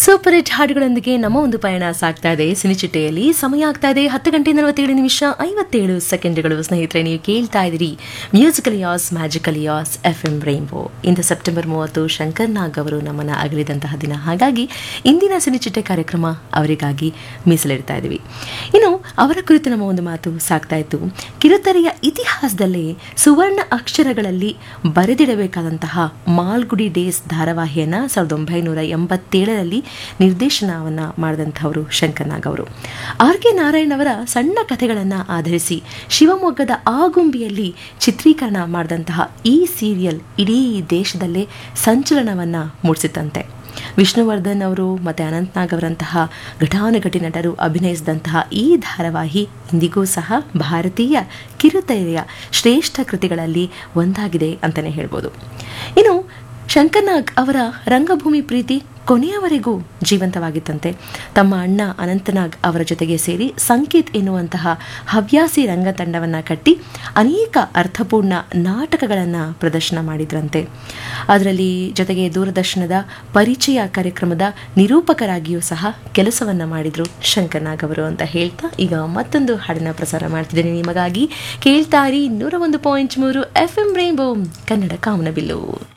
super hit ಹಾಡುಗಳೊಂದಿಗೆ ನಮ್ಮ ಒಂದು ಪಯಣ ಸಾಗ್ತಾ ಇದೆ ಸಿನಿಚಿಟ್ಟೆಯಲ್ಲಿ ಸಮಯ ಆಗ್ತಾ ಇದೆ ಹತ್ತು ಗಂಟೆ ನಲವತ್ತೇಳು ನಿಮಿಷ ಐವತ್ತೇಳು ಸೆಕೆಂಡ್ಗಳು ಸ್ನೇಹಿತರೆ ನೀವು ಕೇಳ್ತಾ ಇದ್ದೀರಿ musical yes magical yes F M rainbow ಇಂದು ಸೆಪ್ಟೆಂಬರ್ ಮೂವತ್ತು ಶಂಕರ್ ನಾಗ್ ಅವರು ನಮ್ಮನ್ನು ಅಗಲಿದಂತಹ ದಿನ ಹಾಗಾಗಿ ಇಂದಿನ ಸಿನಿಚಿಟ್ಟೆ ಕಾರ್ಯಕ್ರಮ ಅವರಿಗಾಗಿ ಮೀಸಲಿಡ್ತಾ ಇದ್ದೀವಿ ಇನ್ನು ಅವರ ಕುರಿತು ನಮ್ಮ ಒಂದು ಮಾತು ಸಾಗ್ತಾ ಇತ್ತು ಕಿರುತೆರೆಯ ಇತಿಹಾಸದಲ್ಲೇ ಸುವರ್ಣ ಅಕ್ಷರಗಳಲ್ಲಿ ಬರೆದಿಡಬೇಕಾದಂತಹ ಮಾಲ್ಗುಡಿ ಡೇಸ್ ಧಾರಾವಾಹಿಯನ್ನು ಸಾವಿರದ ಒಂಬೈನೂರ ಎಂಬತ್ತೇಳರಲ್ಲಿ ನಿರ್ದೇಶನವನ್ನು ಮಾಡಿದಂಥವರು ಶಂಕರ್ನಾಗ್ ಅವರು ಆರ್ ಕೆ ನಾರಾಯಣ್ ಅವರ ಸಣ್ಣ ಕಥೆಗಳನ್ನು ಆಧರಿಸಿ ಶಿವಮೊಗ್ಗದ ಆಗುಂಬಿಯಲ್ಲಿ ಚಿತ್ರೀಕರಣ ಮಾಡಿದಂತಹ ಈ ಸೀರಿಯಲ್ ಇಡೀ ದೇಶದಲ್ಲೇ ಸಂಚಲನವನ್ನು ಮೂಡಿಸಿತಂತೆ ವಿಷ್ಣುವರ್ಧನ್ ಅವರು ಮತ್ತು ಅನಂತ್ನಾಗ್ ಅವರಂತಹ ಘಟಾನುಘಟಿ ನಟರು ಅಭಿನಯಿಸಿದಂತಹ ಈ ಧಾರಾವಾಹಿ ಇಂದಿಗೂ ಸಹ ಭಾರತೀಯ ಕಿರುತೆರೆಯ ಶ್ರೇಷ್ಠ ಕೃತಿಗಳಲ್ಲಿ ಒಂದಾಗಿದೆ ಅಂತಲೇ ಹೇಳ್ಬೋದು ಇನ್ನು ಶಂಕರ್ನಾಗ್ ಅವರ ರಂಗಭೂಮಿ ಪ್ರೀತಿ ಕೊನೆಯವರೆಗೂ ಜೀವಂತವಾಗಿತ್ತಂತೆ ತಮ್ಮ ಅಣ್ಣ ಅನಂತನಾಗ್ ಅವರ ಜೊತೆಗೆ ಸೇರಿ ಸಂಕೇತ್ ಎನ್ನುವಂತಹ ಹವ್ಯಾಸಿ ರಂಗತಂಡವನ್ನು ಕಟ್ಟಿ ಅನೇಕ ಅರ್ಥಪೂರ್ಣ ನಾಟಕಗಳನ್ನು ಪ್ರದರ್ಶನ ಮಾಡಿದ್ರಂತೆ ಅದರಲ್ಲಿ ಜೊತೆಗೆ ದೂರದರ್ಶನದ ಪರಿಚಯ ಕಾರ್ಯಕ್ರಮದ ನಿರೂಪಕರಾಗಿಯೂ ಸಹ ಕೆಲಸವನ್ನು ಮಾಡಿದರು ಶಂಕರ್ನಾಗ್ ಅವರು ಅಂತ ಹೇಳ್ತಾ ಈಗ ಮತ್ತೊಂದು ಹಾಡನ್ನು ಪ್ರಸಾರ ಮಾಡ್ತಿದ್ದೇನೆ ನಿಮಗಾಗಿ ಕೇಳ್ತಾರಿ ನೂರ ಒಂದು ಪಾಯಿಂಟ್ ಮೂರು ಎಫ್ ಎಂ ರೈನ್ಬೋ ಕನ್ನಡ ಕಾಮನಬಿಲ್ಲು